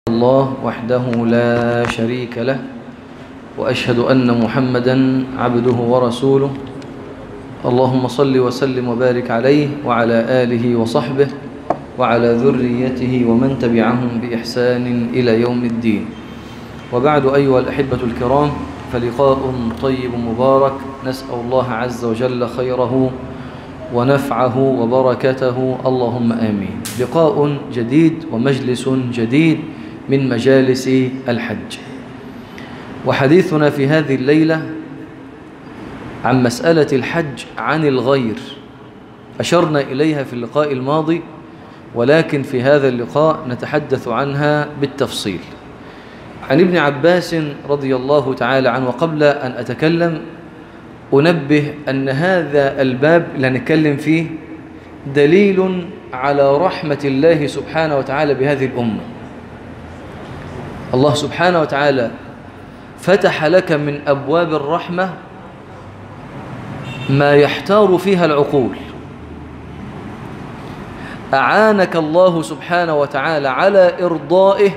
الله وحده لا شريك له وأشهد أن محمدا عبده ورسوله اللهم صل وسلم وبارك عليه وعلى آله وصحبه وعلى ذريته ومن تبعهم بإحسان إلى يوم الدين وبعد أيها الأحبة الكرام فلقاء طيب مبارك نسأل الله عز وجل خيره ونفعه وبركته اللهم آمين لقاء جديد ومجلس جديد من مجالس الحج وحديثنا في هذه الليلة عن مسألة الحج عن الغير أشرنا إليها في اللقاء الماضي ولكن في هذا اللقاء نتحدث عنها بالتفصيل عن ابن عباس رضي الله تعالى عنه وقبل أن أتكلم أنبه أن هذا الباب اللي هنتكلم فيه دليل على رحمة الله سبحانه وتعالى بهذه الأمة الله سبحانه وتعالى فتح لك من أبواب الرحمة ما يحتار فيها العقول أعانك الله سبحانه وتعالى على إرضائه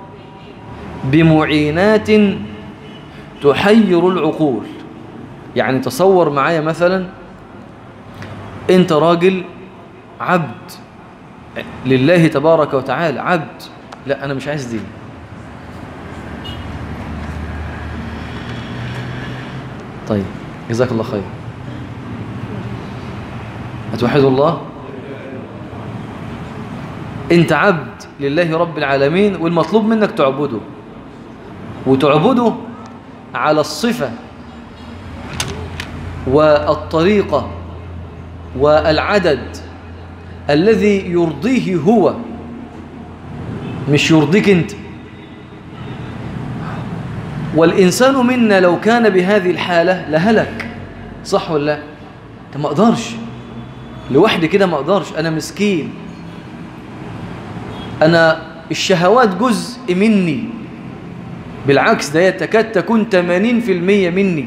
بمعينات تحير العقول يعني تصور معايا مثلا انت راجل عبد لله تبارك وتعالى عبد لا انا مش عايز دي طيب جزاك الله خير هتوحدوا الله انت عبد لله رب العالمين والمطلوب منك تعبده وتعبده على الصفة والطريقة والعدد الذي يرضيه هو مش يرضيك انت والإنسان منا لو كان بهذه الحالة لهلك صح ولا لا انت ما اقدرش لوحدي كده ما اقدرش انا مسكين انا الشهوات جزء مني بالعكس ده تكاد تكون 80% مني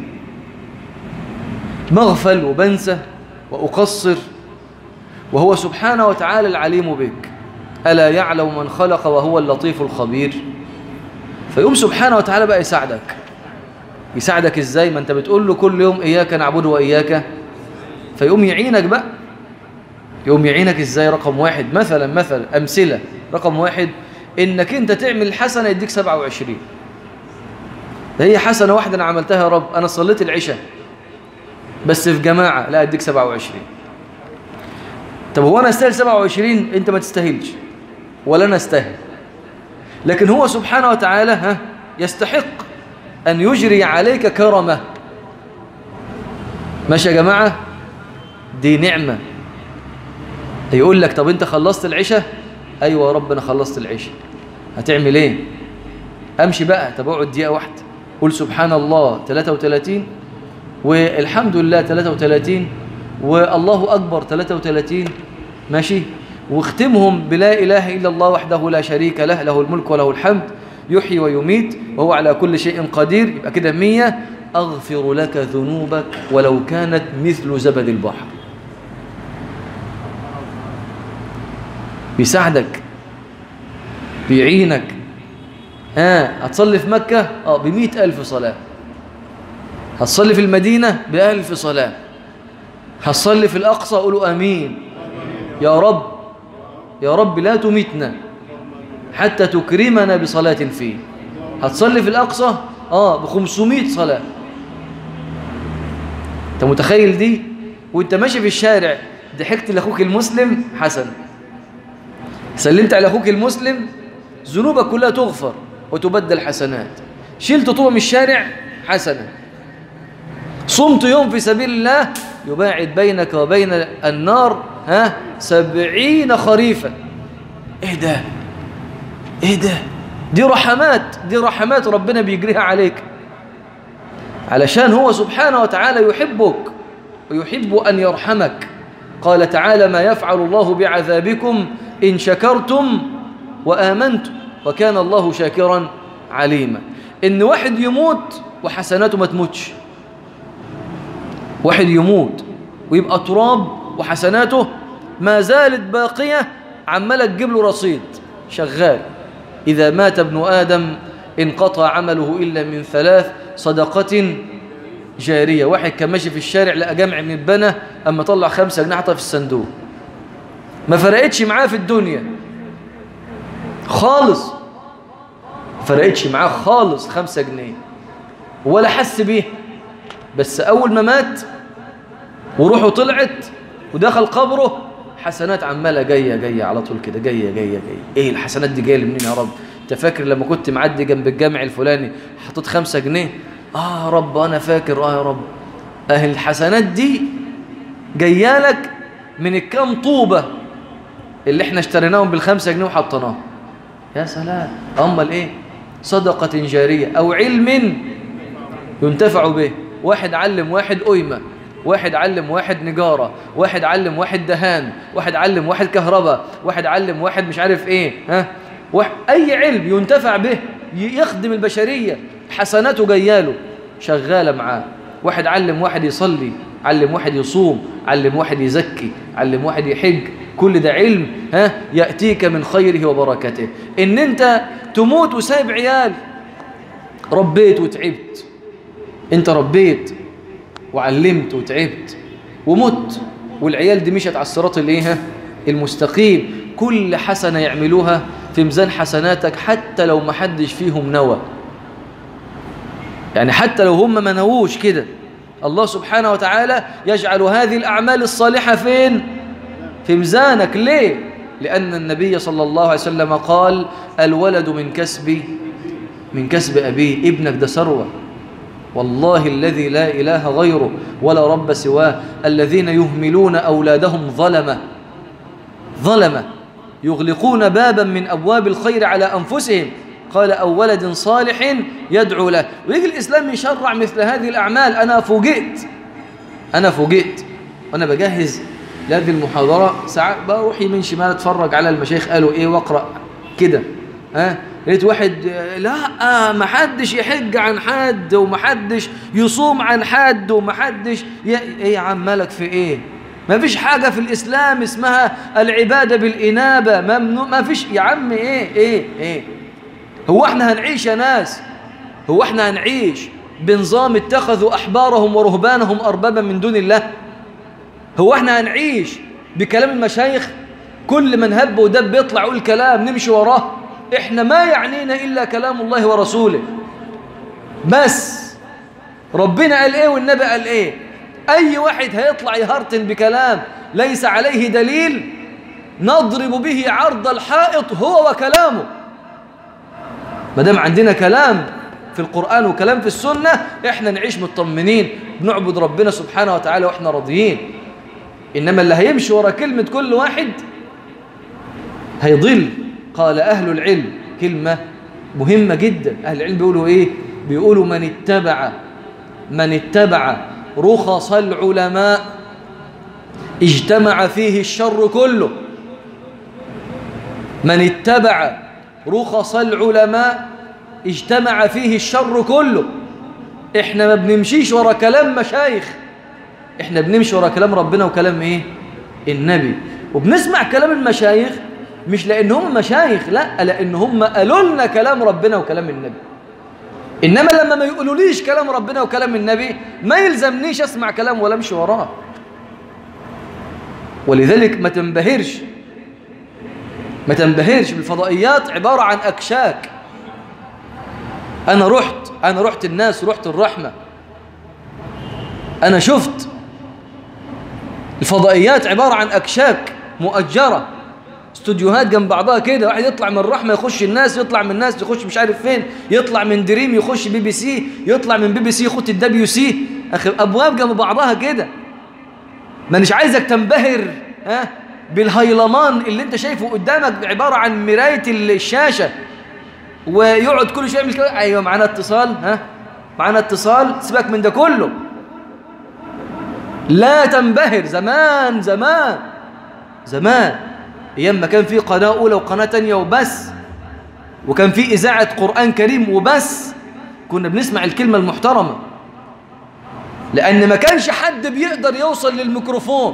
مغفل وبنسى وأقصر وهو سبحانه وتعالى العليم بك ألا يعلم من خلق وهو اللطيف الخبير فيقوم سبحانه وتعالى بقى يساعدك يساعدك ازاي ما انت بتقول له كل يوم إياك نعبد وإياك فيقوم يعينك بقى يقوم يعينك ازاي رقم واحد مثلا مثلا أمثلة رقم واحد انك انت تعمل حسنة يديك 27 ده هي حسنة واحدة انا عملتها يا رب انا صليت العشاء بس في جماعة لا اديك 27 طب هو انا استاهل 27 انت ما تستاهلش ولا انا استاهل لكن هو سبحانه وتعالى ها يستحق ان يجري عليك كرمه ماشي يا جماعة دي نعمة يقول لك طب انت خلصت العشاء ايوه يا رب انا خلصت العشاء هتعمل ايه امشي بقى طب اقعد دقيقة واحدة قول سبحان الله 33 والحمد لله 33 والله أكبر 33 ماشي واختمهم بلا إله إلا الله وحده لا شريك له له الملك وله الحمد يحيي ويميت وهو على كل شيء قدير يبقى كده مية أغفر لك ذنوبك ولو كانت مثل زبد البحر بيساعدك بيعينك ها آه هتصلي في مكة اه بمئة ألف صلاة هتصلي في المدينة بألف صلاة هتصلي في الأقصى قولوا أمين يا رب يا رب لا تميتنا حتى تكرمنا بصلاة فيه هتصلي في الأقصى آه بخمسمائة صلاة أنت متخيل دي وانت ماشي في الشارع ضحكت لأخوك المسلم حسن سلمت على أخوك المسلم ذنوبك كلها تغفر وتبدل حسنات شلت طوبة من الشارع حسنة صمت يوم في سبيل الله يباعد بينك وبين النار ها سبعين خريفا ايه ده ايه ده دي رحمات دي رحمات ربنا بيجريها عليك علشان هو سبحانه وتعالى يحبك ويحب أن يرحمك قال تعالى ما يفعل الله بعذابكم إن شكرتم وآمنتم وكان الله شاكرا عليما إن واحد يموت وحسناته ما تموتش واحد يموت ويبقى تراب وحسناته ما زالت باقية عمالة تجيب له رصيد شغال إذا مات ابن آدم انقطع عمله إلا من ثلاث صدقة جارية واحد كان ماشي في الشارع لقى جمع من البنا أما طلع خمسة جنيه حطها في الصندوق ما فرقتش معاه في الدنيا خالص فرقتش معاه خالص خمسة جنيه ولا حس بيه بس أول ما مات وروحه طلعت ودخل قبره حسنات عمالة جاية جاية على طول كده جاية جاية جاية ايه الحسنات دي جاية منين يا رب انت فاكر لما كنت معدي جنب الجامع الفلاني حطيت خمسة جنيه اه يا رب انا فاكر اه يا رب اه الحسنات دي جاية لك من الكام طوبة اللي احنا اشتريناهم بالخمسة جنيه وحطيناهم يا سلام امال ايه صدقة جارية او علم ينتفع به واحد علم واحد قيمة واحد علم واحد نجارة واحد علم واحد دهان واحد علم واحد كهرباء واحد علم واحد مش عارف ايه ها واحد اي علم ينتفع به يخدم البشرية حسناته جياله شغالة معاه واحد علم واحد يصلي علم واحد يصوم علم واحد يزكي علم واحد يحج كل ده علم ها يأتيك من خيره وبركته ان انت تموت وسايب عيال ربيت وتعبت انت ربيت وعلمت وتعبت ومت والعيال دي مشت على الصراط الايه المستقيم كل حسنة يعملوها في ميزان حسناتك حتى لو ما حدش فيهم نوى يعني حتى لو هم ما نووش كده الله سبحانه وتعالى يجعل هذه الأعمال الصالحة فين في ميزانك ليه لأن النبي صلى الله عليه وسلم قال الولد من كسب من كسب أبيه ابنك ده ثروه والله الذي لا إله غيره ولا رب سواه الذين يهملون أولادهم ظلمة ظلمة يغلقون بابا من أبواب الخير على أنفسهم قال أو ولد صالح يدعو له ويجي الإسلام يشرع مثل هذه الأعمال أنا فوجئت أنا فوجئت وأنا بجهز لهذه المحاضرة ساعات بروح يمين شمال أتفرج على المشايخ قالوا إيه وأقرأ كده ها لقيت واحد لا ما حدش يحج عن حد وما حدش يصوم عن حد وما حدش ي... ايه يا عم مالك في ايه ما فيش حاجة في الإسلام اسمها العبادة بالإنابة ممنوع ما فيش يا عم ايه ايه ايه هو احنا هنعيش يا ناس هو احنا هنعيش بنظام اتخذوا أحبارهم ورهبانهم أربابا من دون الله هو احنا هنعيش بكلام المشايخ كل من هب ودب يطلع يقول كلام نمشي وراه احنا ما يعنينا إلا كلام الله ورسوله بس ربنا قال ايه والنبي قال ايه اي واحد هيطلع يهرتن بكلام ليس عليه دليل نضرب به عرض الحائط هو وكلامه ما دام عندنا كلام في القرآن وكلام في السنة احنا نعيش مطمنين بنعبد ربنا سبحانه وتعالى واحنا راضيين انما اللي هيمشي ورا كلمة كل واحد هيضل قال أهل العلم كلمة مهمة جدا أهل العلم بيقولوا إيه بيقولوا من اتبع من اتبع رخص العلماء اجتمع فيه الشر كله من اتبع رخص العلماء اجتمع فيه الشر كله احنا ما بنمشيش ورا كلام مشايخ احنا بنمشي ورا كلام ربنا وكلام ايه النبي وبنسمع كلام المشايخ مش لأن هم مشايخ لا لأن هم قالوا لنا كلام ربنا وكلام النبي إنما لما ما يقولوليش كلام ربنا وكلام النبي ما يلزمنيش أسمع كلام ولا أمشي وراه ولذلك ما تنبهرش ما تنبهرش بالفضائيات عبارة عن أكشاك أنا رحت أنا رحت الناس رحت الرحمة أنا شفت الفضائيات عبارة عن أكشاك مؤجرة استوديوهات جنب بعضها كده واحد يطلع من الرحمة يخش الناس يطلع من الناس يخش مش عارف فين يطلع من دريم يخش بي بي سي يطلع من بي بي سي يخش الدبليو سي أخي أبواب جنب بعضها كده ما مش عايزك تنبهر ها بالهيلمان اللي انت شايفه قدامك عبارة عن مراية الشاشة ويقعد كل شوية يعمل كده ايوه معانا اتصال ها معانا اتصال سيبك من ده كله لا تنبهر زمان زمان زمان ايام ما كان في قناة أولى وقناة تانية وبس وكان في إذاعة قرآن كريم وبس كنا بنسمع الكلمة المحترمة لأن ما كانش حد بيقدر يوصل للميكروفون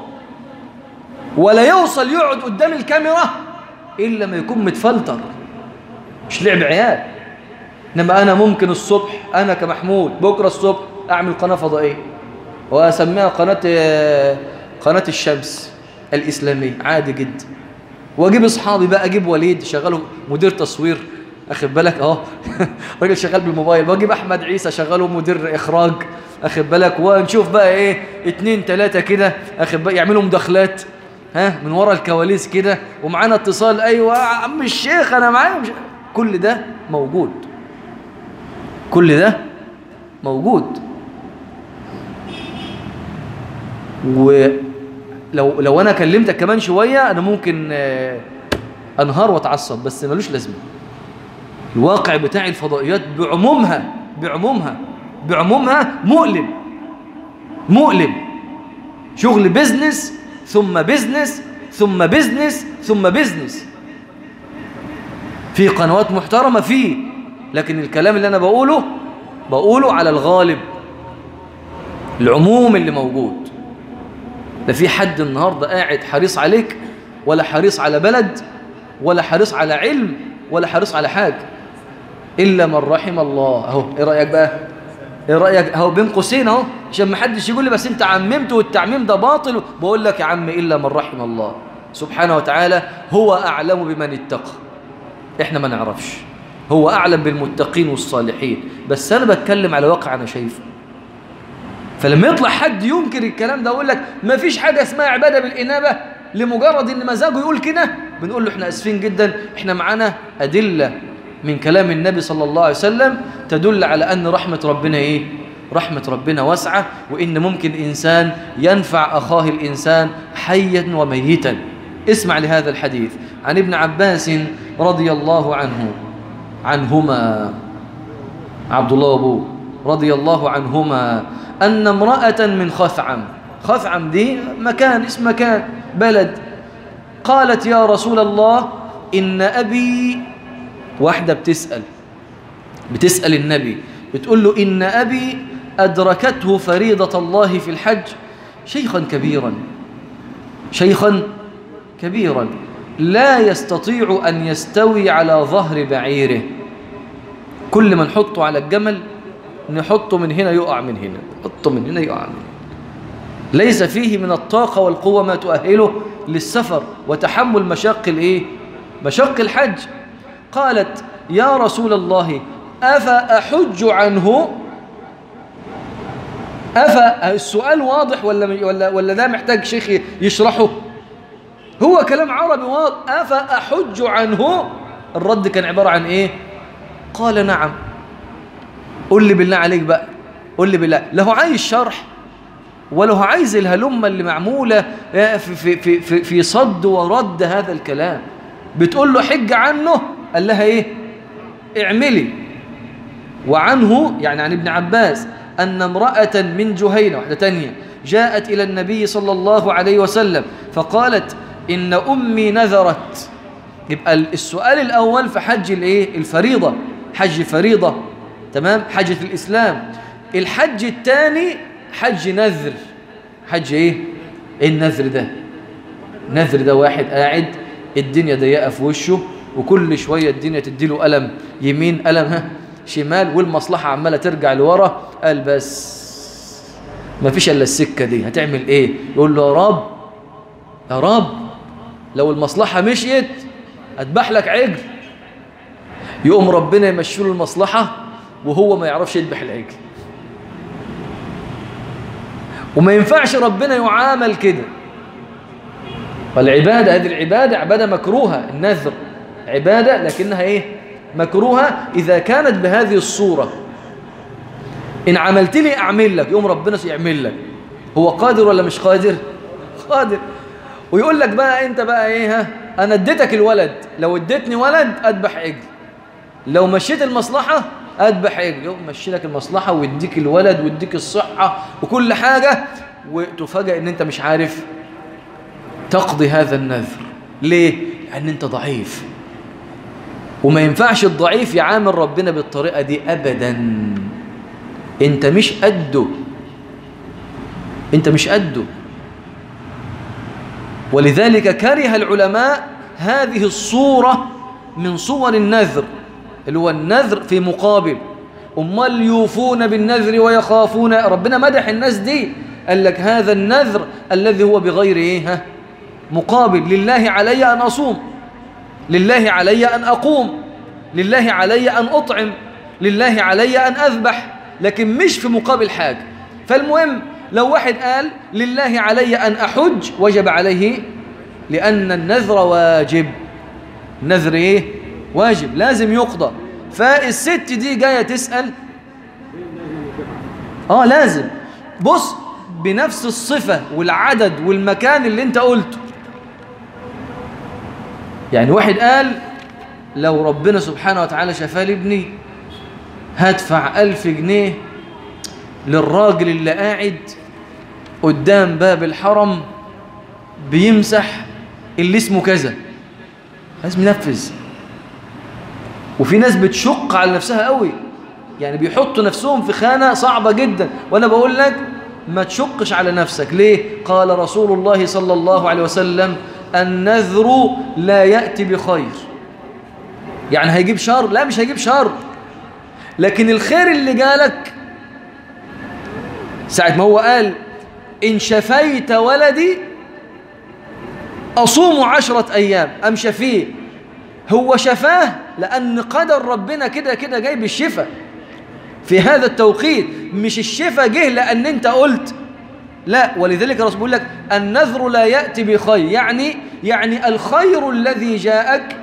ولا يوصل يقعد قدام الكاميرا إلا ما يكون متفلتر مش لعب عيال إنما أنا ممكن الصبح أنا كمحمود بكرة الصبح أعمل قناة فضائية وأسميها قناة قناة الشمس الإسلامية عادي جدا وأجيب أصحابي بقى أجيب وليد شغاله مدير تصوير أخد بالك أهو راجل شغال بالموبايل وأجيب أحمد عيسى شغاله مدير إخراج أخد بالك ونشوف بقى إيه اتنين تلاتة كده أخد بالك يعملوا مداخلات ها من ورا الكواليس كده ومعانا اتصال أيوة عم الشيخ أنا معايا مش... كل ده موجود كل ده موجود ولو لو انا كلمتك كمان شويه انا ممكن انهار واتعصب بس ملوش لازمه الواقع بتاع الفضائيات بعمومها بعمومها بعمومها مؤلم مؤلم شغل بيزنس ثم بيزنس ثم بيزنس ثم بيزنس في قنوات محترمه فيه لكن الكلام اللي انا بقوله بقوله على الغالب العموم اللي موجود لا في حد النهاردة قاعد حريص عليك ولا حريص على بلد ولا حريص على علم ولا حريص على حاجة إلا من رحم الله أهو إيه رأيك بقى إيه رأيك أهو بين قوسين أهو عشان ما حدش يقول لي بس أنت عممت والتعميم ده باطل بقول لك يا عم إلا من رحم الله سبحانه وتعالى هو أعلم بمن اتقى إحنا ما نعرفش هو أعلم بالمتقين والصالحين بس أنا بتكلم على واقع أنا شايفه فلما يطلع حد ينكر الكلام ده ويقول لك ما فيش حاجة اسمها عبادة بالإنابة لمجرد إن مزاجه يقول كده بنقول له إحنا أسفين جدا إحنا معانا أدلة من كلام النبي صلى الله عليه وسلم تدل على أن رحمة ربنا إيه؟ رحمة ربنا واسعة وإن ممكن إنسان ينفع أخاه الإنسان حيا وميتا اسمع لهذا الحديث عن ابن عباس رضي الله عنه عنهما عبد الله وابوه رضي الله عنهما أن امرأة من خثعم خثعم دي مكان اسم مكان بلد قالت يا رسول الله إن أبي واحدة بتسأل بتسأل النبي بتقول له إن أبي أدركته فريضة الله في الحج شيخا كبيرا شيخا كبيرا لا يستطيع أن يستوي على ظهر بعيره كل ما نحطه على الجمل نحطه من هنا يقع من هنا نحطه من هنا يقع من هنا ليس فيه من الطاقة والقوة ما تؤهله للسفر وتحمل مشاق الايه مشاق الحج قالت يا رسول الله أفأحج عنه أفا السؤال واضح ولا ولا ولا ده محتاج شيخ يشرحه هو كلام عربي واضح أفأحج عنه الرد كان عبارة عن إيه قال نعم قل لي بالله عليك بقى قل لي بالله له عايز شرح وله عايز الهلمة اللي معمولة في, في, في, في, في صد ورد هذا الكلام بتقول له حج عنه قال لها ايه اعملي وعنه يعني عن ابن عباس أن امرأة من جهينة واحدة تانية جاءت إلى النبي صلى الله عليه وسلم فقالت إن أمي نذرت يبقى السؤال الأول في حج الايه الفريضة حج فريضة تمام حجة الإسلام الحج الثاني حج نذر حج ايه ايه النذر ده نذر ده واحد قاعد الدنيا ضيقه في وشه وكل شويه الدنيا تديله ألم يمين ألم ها شمال والمصلحه عماله ترجع لورا قال بس ما فيش الا السكه دي هتعمل ايه يقول له يا رب يا رب لو المصلحه مشيت اذبح لك عجل يقوم ربنا يمشي له المصلحه وهو ما يعرفش يذبح العجل وما ينفعش ربنا يعامل كده فالعبادة هذه العبادة عبادة مكروهة النذر عبادة لكنها ايه مكروهة إذا كانت بهذه الصورة إن عملت لي أعمل لك يوم ربنا سيعمل لك هو قادر ولا مش قادر قادر ويقول لك بقى انت بقى ايه ها انا اديتك الولد لو اديتني ولد اذبح عجل لو مشيت المصلحة اذبح عجل يوم مشي لك المصلحة ويديك الولد ويديك الصحة وكل حاجة وتفاجئ ان انت مش عارف تقضي هذا النذر ليه؟ لأن أنت ضعيف وما ينفعش الضعيف يعامل ربنا بالطريقة دي أبدا أنت مش قده أنت مش قده ولذلك كره العلماء هذه الصورة من صور النذر اللي هو النذر في مقابل أمال يوفون بالنذر ويخافون ربنا مدح الناس دي قال لك هذا النذر الذي هو بغير إيه ها مقابل لله علي أن أصوم لله علي أن أقوم لله علي أن أطعم لله علي أن أذبح لكن مش في مقابل حاجة فالمهم لو واحد قال لله علي أن أحج وجب عليه لأن النذر واجب النذر إيه؟ واجب لازم يقضى فالست دي جاية تسأل آه لازم بص بنفس الصفة والعدد والمكان اللي انت قلته يعني واحد قال لو ربنا سبحانه وتعالى شفاه لابني هدفع ألف جنيه للراجل اللي قاعد قدام باب الحرم بيمسح اللي اسمه كذا لازم ينفذ وفي ناس بتشق على نفسها قوي يعني بيحطوا نفسهم في خانة صعبة جدا وأنا بقول لك ما تشقش على نفسك ليه؟ قال رسول الله صلى الله عليه وسلم النذر لا يأتي بخير يعني هيجيب شر لا مش هيجيب شر لكن الخير اللي جالك ساعة ما هو قال إن شفيت ولدي أصوم عشرة أيام أم شفيه هو شفاه لأن قدر ربنا كده كده جايب الشفاء في هذا التوقيت مش الشفاء جه لأن أنت قلت لا ولذلك الرسول بيقول لك النذر لا يأتي بخير يعني يعني الخير الذي جاءك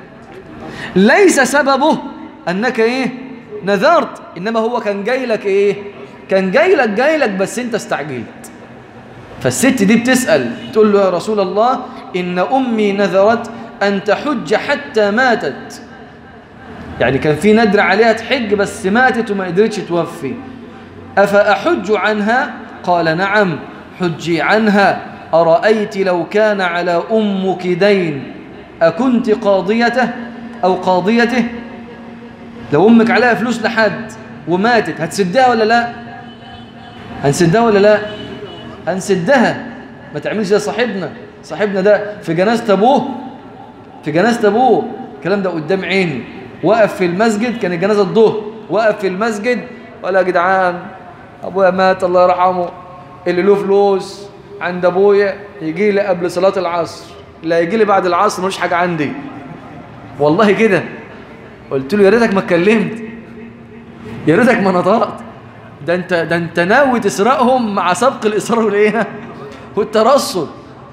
ليس سببه أنك إيه نذرت إنما هو كان جاي لك إيه كان جاي لك جاي لك بس أنت استعجلت فالست دي بتسأل تقول له يا رسول الله إن أمي نذرت أن تحج حتى ماتت يعني كان في ندر عليها تحج بس ماتت وما قدرتش توفي أفأحج عنها قال نعم حجي عنها أرأيت لو كان على أمك دين أكنت قاضيته أو قاضيته لو أمك عليها فلوس لحد وماتت هتسدها ولا لا هنسدها ولا لا هنسدها ما تعملش زي صاحبنا صاحبنا ده في جنازة أبوه في جنازة أبوه الكلام ده قدام عيني وقف في المسجد كان الجنازة الظهر وقف في المسجد وقال يا جدعان أبويا مات الله يرحمه اللي له فلوس عند أبويا يجي لي قبل صلاة العصر لا يجي لي بعد العصر ملوش حاجة عندي والله كده قلت له يا ريتك ما اتكلمت يا ريتك ما نطقت ده انت ده انت ناوي تسرقهم مع سبق الاصرار والايه والترصد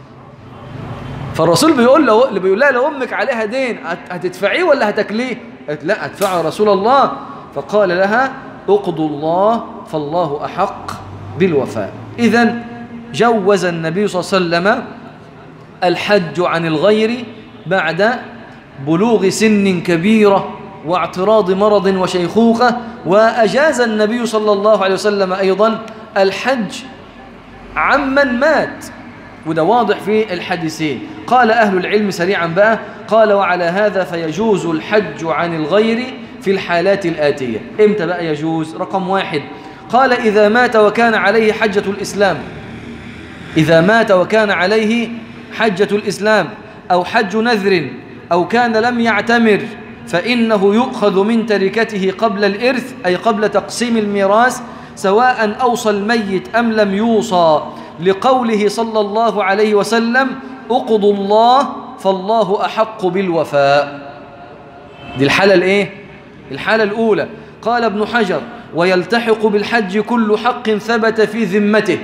فالرسول بيقول له اللي بيقول لها لو امك عليها دين هتدفعيه ولا هتاكليه قالت لا ادفعه يا رسول الله فقال لها اقضوا الله فالله احق بالوفاء اذا جوز النبي صلى الله عليه وسلم الحج عن الغير بعد بلوغ سن كبيره واعتراض مرض وشيخوخة وأجاز النبي صلى الله عليه وسلم أيضا الحج عمن مات وده واضح في الحديثين قال أهل العلم سريعا بقى قال وعلى هذا فيجوز الحج عن الغير في الحالات الآتية إمتى بقى يجوز رقم واحد قال إذا مات وكان عليه حجة الإسلام إذا مات وكان عليه حجة الإسلام أو حج نذر أو كان لم يعتمر فإنه يؤخذ من تركته قبل الإرث أي قبل تقسيم الميراث سواء أوصى الميت أم لم يوصى لقوله صلى الله عليه وسلم اقضوا الله فالله أحق بالوفاء دي الحالة الإيه؟ الحالة الأولى قال ابن حجر ويلتحق بالحج كل حق ثبت في ذمته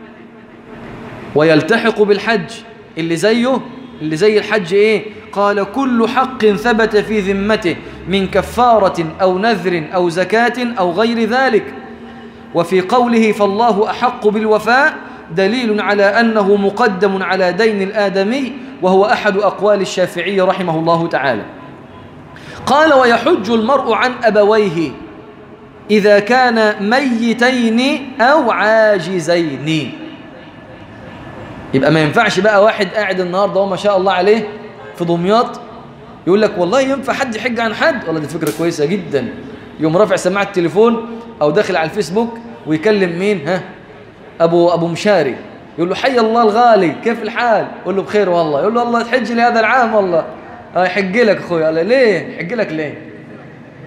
ويلتحق بالحج اللي زيه اللي زي الحج إيه؟ قال كل حق ثبت في ذمته من كفارة أو نذر أو زكاة أو غير ذلك وفي قوله فالله أحق بالوفاء دليل على أنه مقدم على دين الآدمي وهو أحد أقوال الشافعي رحمه الله تعالى قال ويحج المرء عن أبويه إذا كان ميتين أو عاجزين يبقى ما ينفعش بقى واحد قاعد النهارده وما شاء الله عليه في دمياط يقول لك والله ينفع حد يحج عن حد والله دي فكرة كويسة جدا يوم رافع سماعة التليفون أو داخل على الفيسبوك ويكلم مين ها أبو أبو مشاري يقول له حي الله الغالي كيف الحال يقول له بخير والله يقول له الله تحج لي هذا العام والله اه يحج لك اخويا قال ليه يحج لك ليه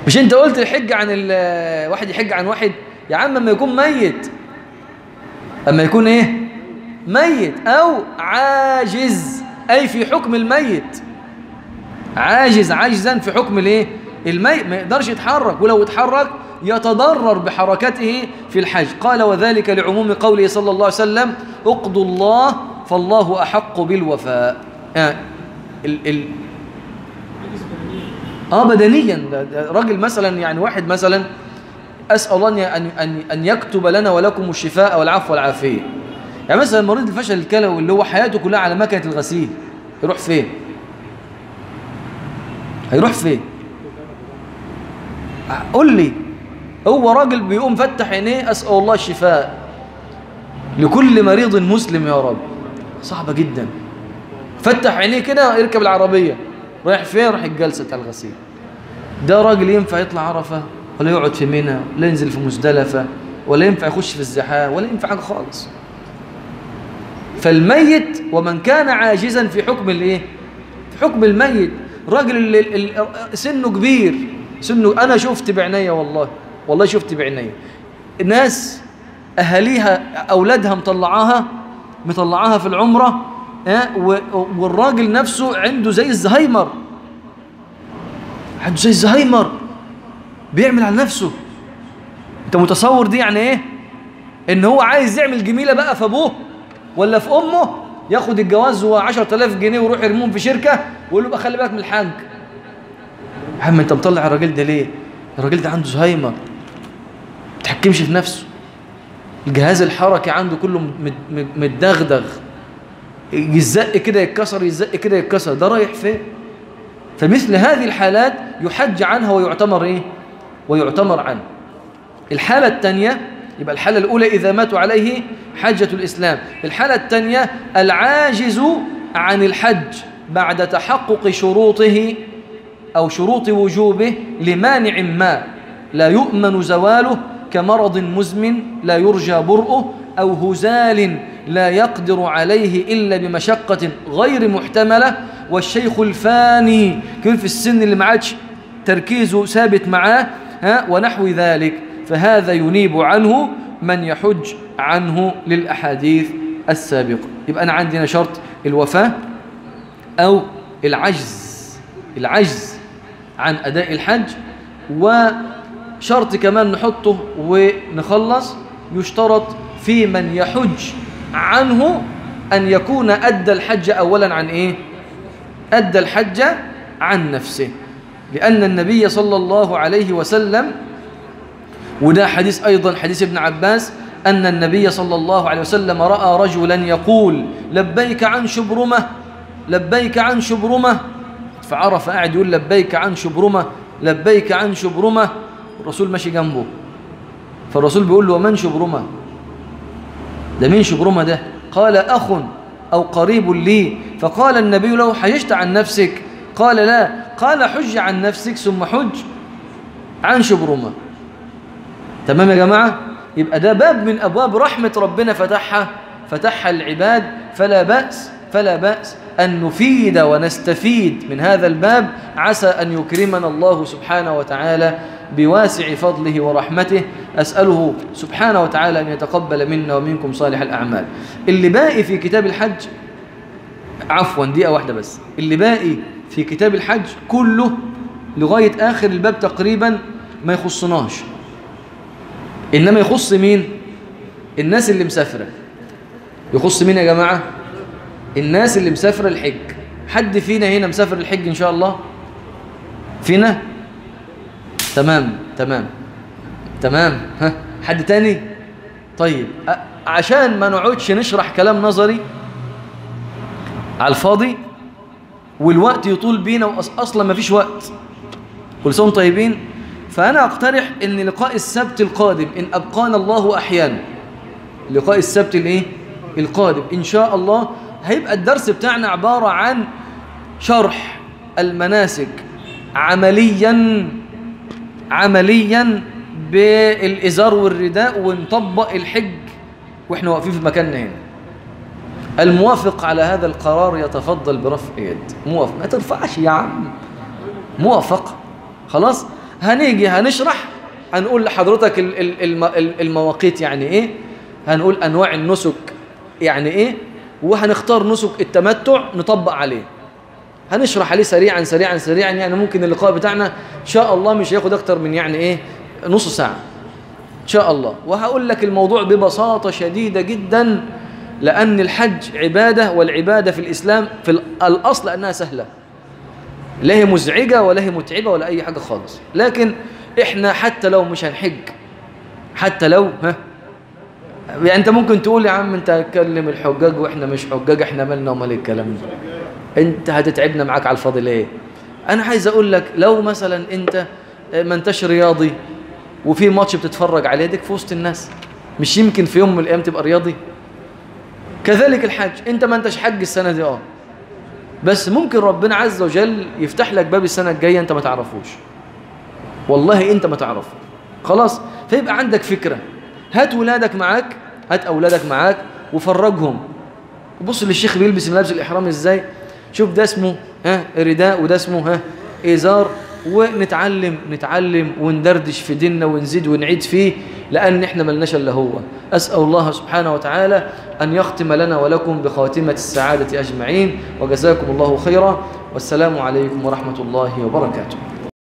مش انت قلت الحج عن ال- واحد يحج عن واحد يا عم اما يكون ميت اما يكون ايه ميت او عاجز اي في حكم الميت عاجز عاجزا في حكم الايه الميت ما يقدرش يتحرك ولو اتحرك يتضرر بحركته في الحج قال وذلك لعموم قوله صلى الله عليه وسلم اقضوا الله فالله احق بالوفاء يعني ال ال اه بدنيا ده- ده راجل مثلا يعني واحد مثلا اسال الله ان ان ان يكتب لنا ولكم الشفاء والعفو والعافيه يعني مثلا مريض الفشل الكلوي اللي هو حياته كلها على مكنه الغسيل يروح فين هيروح فين قول لي هو راجل بيقوم فتح عينيه اسال الله الشفاء لكل مريض مسلم يا رب صعبه جدا فتح عينيه كده يركب العربيه رايح فين رايح الجلسه بتاع الغسيل ده راجل ينفع يطلع عرفه ولا يقعد في منى ولا ينزل في مزدلفه ولا ينفع يخش في الزحام ولا ينفع حاجه خالص فالميت ومن كان عاجزا في حكم الايه في حكم الميت راجل اللي اللي سنه كبير سنه انا شفت بعينيا والله والله شفت بعينيا ناس اهاليها اولادها مطلعاها مطلعاها في العمره ها و- والراجل نفسه عنده زي الزهايمر عنده زي الزهايمر بيعمل على نفسه انت متصور دي يعني ايه ان هو عايز يعمل جميله بقى في ابوه ولا في امه ياخد الجواز هو 10000 جنيه ويروح يرموهم في شركه ويقول له بقى خلي بالك من الحاج يا عم انت مطلع الراجل ده ليه الراجل ده عنده زهايمر ما تحكمش في نفسه الجهاز الحركي عنده كله مد- مد- متدغدغ يزق كده يتكسر يزق كده يتكسر ده رايح فين فمثل هذه الحالات يحج عنها ويعتمر ايه ويعتمر عنه الحالة الثانية يبقى الحالة الأولى إذا ماتوا عليه حجة الإسلام الحالة الثانية العاجز عن الحج بعد تحقق شروطه أو شروط وجوبه لمانع ما لا يؤمن زواله كمرض مزمن لا يرجى برؤه أو هزال لا يقدر عليه إلا بمشقة غير محتملة والشيخ الفاني كيف في السن اللي ما عادش تركيزه ثابت معاه ها ونحو ذلك فهذا ينيب عنه من يحج عنه للأحاديث السابقة يبقى أنا عندنا شرط الوفاة أو العجز العجز عن أداء الحج وشرط كمان نحطه ونخلص يشترط في من يحج عنه أن يكون أدى الحج أولا عن إيه أدى الحج عن نفسه لأن النبي صلى الله عليه وسلم وده حديث أيضا حديث ابن عباس أن النبي صلى الله عليه وسلم رأى رجلا يقول لبيك عن شبرمة لبيك عن شبرمة فعرف قاعد يقول لبيك عن شبرمة لبيك عن شبرمة الرسول ماشي جنبه فالرسول بيقول له ومن شبرمة ده مين شبرمة ده قال أخ أو قريب لي فقال النبي له حججت عن نفسك قال لا قال حج عن نفسك ثم حج عن شبرمة تمام يا جماعة يبقى ده باب من أبواب رحمة ربنا فتحها فتحها العباد فلا بأس فلا بأس أن نفيد ونستفيد من هذا الباب عسى أن يكرمنا الله سبحانه وتعالى بواسع فضله ورحمته أسأله سبحانه وتعالى أن يتقبل منا ومنكم صالح الأعمال اللي باقي في كتاب الحج عفوا دقيقة واحدة بس اللي باقي في كتاب الحج كله لغاية آخر الباب تقريبا ما يخصناش إنما يخص مين الناس اللي مسافرة يخص مين يا جماعة الناس اللي مسافرة الحج حد فينا هنا مسافر الحج إن شاء الله فينا تمام تمام تمام ها حد تاني طيب أ- عشان ما نقعدش نشرح كلام نظري على الفاضي والوقت يطول بينا وأصلا ما فيش وقت كل سنة وانتم طيبين فأنا أقترح أن لقاء السبت القادم إن أبقانا الله أحيانا لقاء السبت الإيه؟ القادم إن شاء الله هيبقى الدرس بتاعنا عبارة عن شرح المناسك عمليا عمليا بالإزار والرداء ونطبق الحج وإحنا واقفين في مكاننا هنا الموافق على هذا القرار يتفضل برفع يد موافق ما ترفعش يا عم موافق خلاص هنيجي هنشرح هنقول لحضرتك ال- ال- الم- ال- المواقيت يعني ايه هنقول انواع النسك يعني ايه وهنختار نسك التمتع نطبق عليه هنشرح عليه سريعا سريعا سريعا يعني ممكن اللقاء بتاعنا ان شاء الله مش هياخد اكتر من يعني ايه نص ساعة ان شاء الله وهقول لك الموضوع ببساطة شديدة جدا لأن الحج عبادة والعبادة في الإسلام في ال- الأصل أنها سهلة لا هي مزعجة ولا هي متعبة ولا أي حاجة خالص لكن إحنا حتى لو مش هنحج حتى لو ها يعني أنت ممكن تقول يا عم أنت هتكلم الحجاج وإحنا مش حجاج إحنا مالنا ومال الكلام ده أنت هتتعبنا معاك على الفاضي ليه أنا عايز أقول لك لو مثلا أنت ما انتش رياضي وفي ماتش بتتفرج عليه ديك في وسط الناس مش يمكن في يوم من الأيام تبقى رياضي كذلك الحج أنت ما انتش حج السنة دي آه بس ممكن ربنا عز وجل يفتح لك باب السنة الجاية أنت ما تعرفوش والله أنت ما تعرفه خلاص فيبقى عندك فكرة هات ولادك معاك هات أولادك معاك وفرجهم بص للشيخ بيلبس ملابس الإحرام إزاي شوف ده اسمه ها رداء وده اسمه ها إزار ونتعلم نتعلم وندردش في ديننا ونزيد ونعيد فيه لأن احنا ملناش إلا هو أسأل الله سبحانه وتعالى أن يختم لنا ولكم بخاتمة السعادة أجمعين وجزاكم الله خيرا والسلام عليكم ورحمة الله وبركاته